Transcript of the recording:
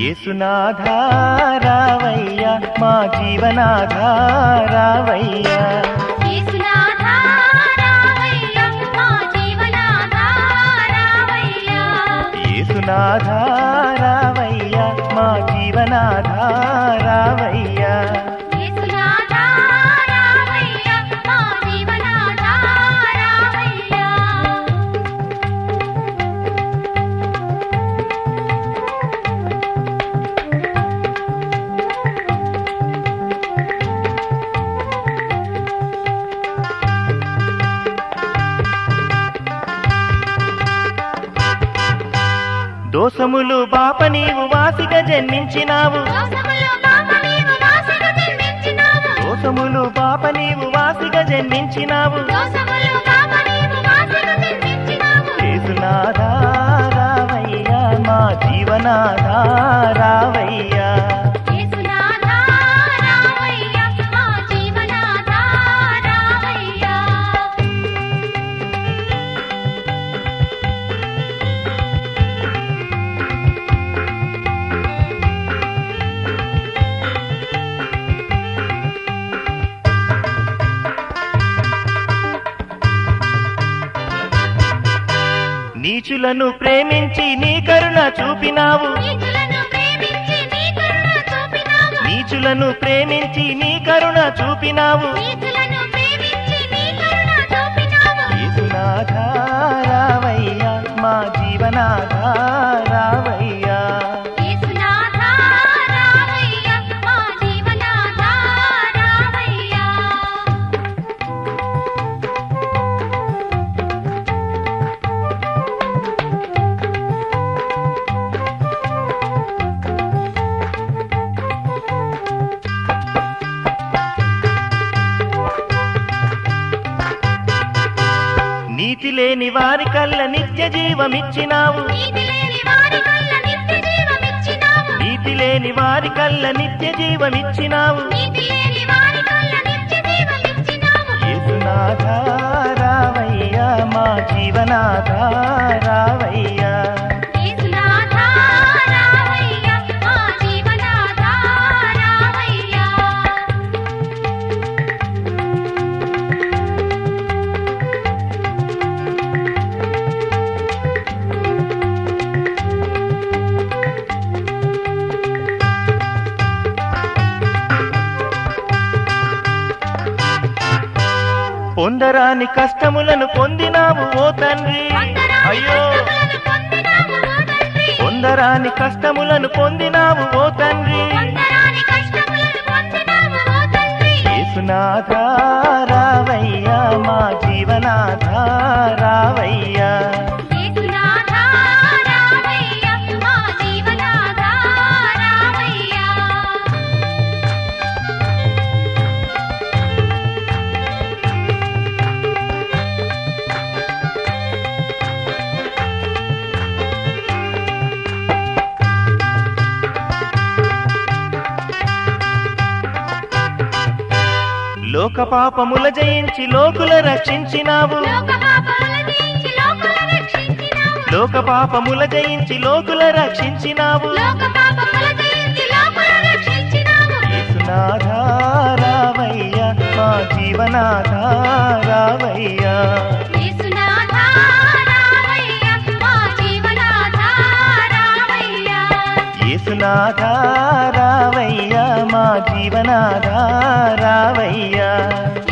యేసునాధారావయ్య మా జీవనాధారావయ్య యేసునాథా రావయ్య మా జీవనాథా రావయ్య యేసునాధారావయ్య మా జీవనాధారావయ్య యేసునాథా రావయ్య మా జీవనాథా రావయ్య దోసములు బాప నీవు వాసిగా జన్మించినావు దోసములో పాప నీవు వాసిగా జన్మించినావు దోసములు బాప నీవు వాసిగా జన్మించినావు దోసములో పాప నీవు వాసిగా జన్మించినావు యేసునాధారావయ్య మా జీవనాధారావయ్య యేసునాథా రావయ్య మా జీవనాథా రావయ్య నీచులను ప్రేమించి నీ కరుణ చూపినావు నీచులను ప్రేమించి నీ కరుణ చూపినావు నీచులను ప్రేమించి నీ కరుణ చూపినావు నీచులను ప్రేమించి నీ కరుణ చూపినావు యేసునాధారావయ్య మా జీవనాధారావయ్య యేసునాథా రావయ్య మా జీవనాథా రావయ్య నీతి లేని వారి కల్ల నిత్య జీవమిచ్చినావు నీతి లేని వారి కల్ల నిత్య జీవమిచ్చినావు నీతి లేని వారి కల్ల నిత్య జీవమిచ్చినావు నీతి లేని వారి కల్ల నిత్య జీవమిచ్చినావు యేసునాధారావయ్య మా జీవనాధారావయ్య యేసునాథా రావయ్య మా జీవనాథా రావయ్య పొందరాని కష్టములను పొందినావు ఓ తండ్రి అయ్యో పొందరాని కష్టములను పొందినావు ఓ తండ్రి యేసునాధారావయ్య మా జీవనాధారావయ్య లోక పాపముల జయించి లోకుల రక్షించినావు లోక పాపముల జయించి లోకుల రక్షించినావు యేసునాధారావయ్య మా జీవనాధారావయ్య యేసునాధారావయ్య మా జీవనాధారావయ్య